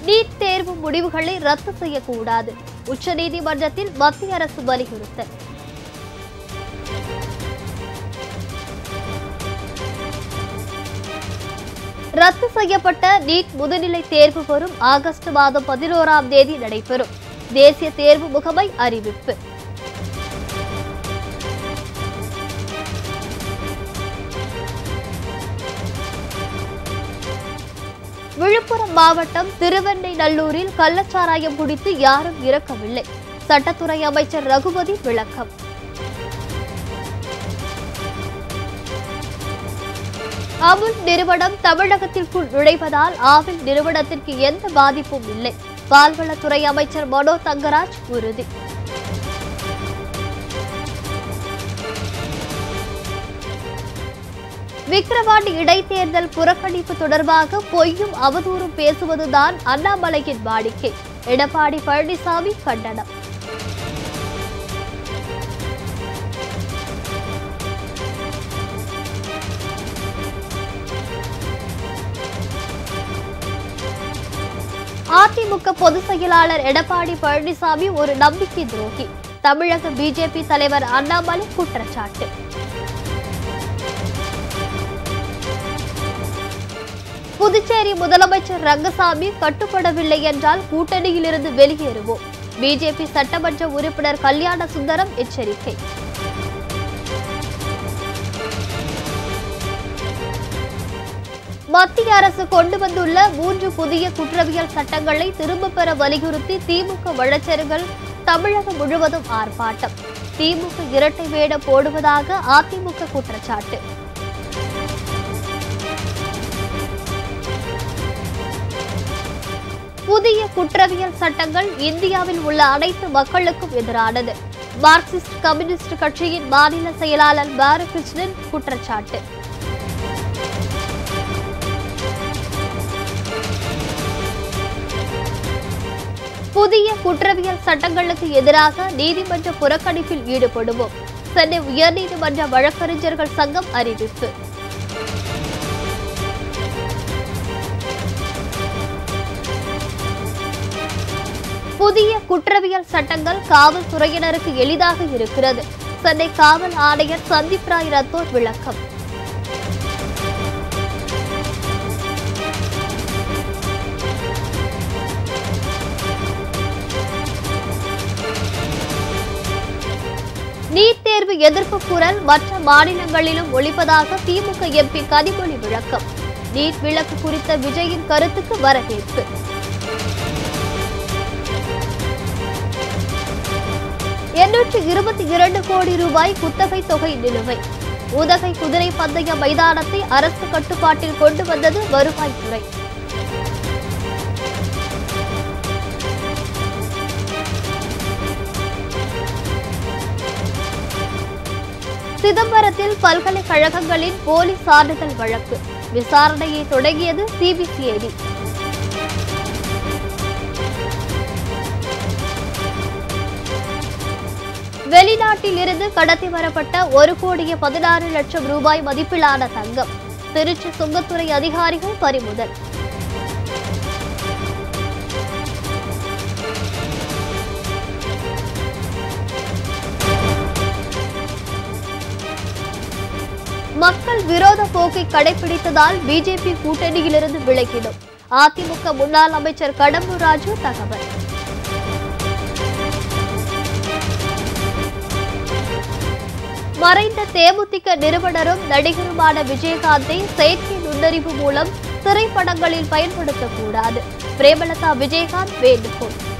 NEET தேர்வு முடிவுகளை ரத்து செய்யக்கூடாது உச்சநீதிமன்றத்தில் மத்திய அரசு வலியுறுத்தல் ரத்து செய்யப்பட்ட நீட் முதுநிலை தேர்வு வரும் ஆகஸ்ட் மாதம் பதினோராம் தேதி நடைபெறும் தேசிய தேர்வு முகமை அறிவிப்பு விழுப்புரம் மாவட்டம் திருவெண்ணைநல்லூரில் கள்ளச்சாராயம் குடித்து யாரும் இறக்கவில்லை சட்டத்துறை அமைச்சர் ரகுபதி விளக்கம் அமுல் நிறுவனம் தமிழகத்திற்குள் நுழைவதால் ஆவில் நிறுவனத்திற்கு எந்த பாதிப்பும் இல்லை பால்வளத்துறை அமைச்சர் மனோ தங்கராஜ் உறுதி விக்கிரவாண்டி இடைத்தேர்தல் புறக்கணிப்பு தொடர்பாக பொய்யும் அவதூறும் பேசுவதுதான் அண்ணாமலையின் வாடிக்கை எடப்பாடி பழனிசாமி கண்டனம் அதிமுக பொதுச் செயலாளர் எடப்பாடி பழனிசாமி ஒரு நம்பிக்கை துரோகி தமிழக பிஜேபி தலைவர் அண்ணாமலை குற்றச்சாட்டு புதுச்சேரி முதலமைச்சர் ரங்கசாமி கட்டுப்படவில்லை என்றால் கூட்டணியிலிருந்து வெளியேறுவோம் பிஜேபி சட்டமன்ற உறுப்பினர் கல்யாண சுந்தரம் எச்சரிக்கை மத்திய அரசு கொண்டு வந்துள்ள மூன்று புதிய குற்றவியல் சட்டங்களை திரும்பப் பெற வலியுறுத்தி திமுக வழக்கறிஞர்கள் தமிழகம் முழுவதும் ஆர்ப்பாட்டம் திமுக இரட்டை வேடம் போடுவதாக அதிமுக குற்றச்சாட்டு புதிய குற்றவியல் சட்டங்கள் இந்தியாவில் உள்ள அனைத்து மக்களுக்கும் எதிரானது மார்க்சிஸ்ட் கம்யூனிஸ்ட் கட்சியின் மாநில செயலாளர் பாலகிருஷ்ணன் குற்றச்சாட்டு புதிய குற்றவியல் சட்டங்களுக்கு எதிராக நீதிமன்ற புறக்கணிப்பில் ஈடுபடுவோம் சென்னை உயர்நீதிமன்ற வழக்கறிஞர்கள் சங்கம் அறிவிப்பு புதிய குற்றவியல் சட்டங்கள் காவல்துறையினருக்கு எளிதாக இருக்கிறது சென்னை காவல் ஆணையர் சந்தீப் ராய் ரத்தோர் விளக்கம் நீட் தேர்வு எதிர்ப்பு குரல் மற்ற மாநிலங்களிலும் ஒழிப்பதாக திமுக எம்பி கனிமொழி விளக்கம் நீட் விளக்கு குறித்த விஜயின் கருத்துக்கு வரவேற்பு எண்ணூற்று இருபத்தி இரண்டு கோடி ரூபாய் குத்தகை தொகை நிலுவை உதகை குதிரை பந்தய மைதானத்தை அரசு கட்டுப்பாட்டில் கொண்டு வந்தது வருவாய்த்துறை சிதம்பரத்தில் பல்கலைக்கழகங்களின் போலி சான்றிதழ் வழக்கு விசாரணையை தொடங்கியது சிபிசிஐடி வெளிநாட்டில் இருந்து கடத்தி வரப்பட்ட ஒரு கோடியே பதினாறு லட்சம் ரூபாய் மதிப்பிலான தங்கம் திருச்சி சுங்கத்துறை அதிகாரிகள் பறிமுதல் மக்கள் விரோத போக்கை கடைபிடித்ததால் பிஜேபி கூட்டணியிலிருந்து விலகிடும் அதிமுக முன்னாள் அமைச்சர் கடம்பூர் ராஜு தகவல் மறைந்த தேமுதிக நிறுவனரும் நடிகருமான விஜயகாந்தை செயற்கை நுண்ணறிவு மூலம் திரைப்படங்களில் பயன்படுத்தக்கூடாது பிரேமலதா விஜயகாந்த் வேண்டுகோள்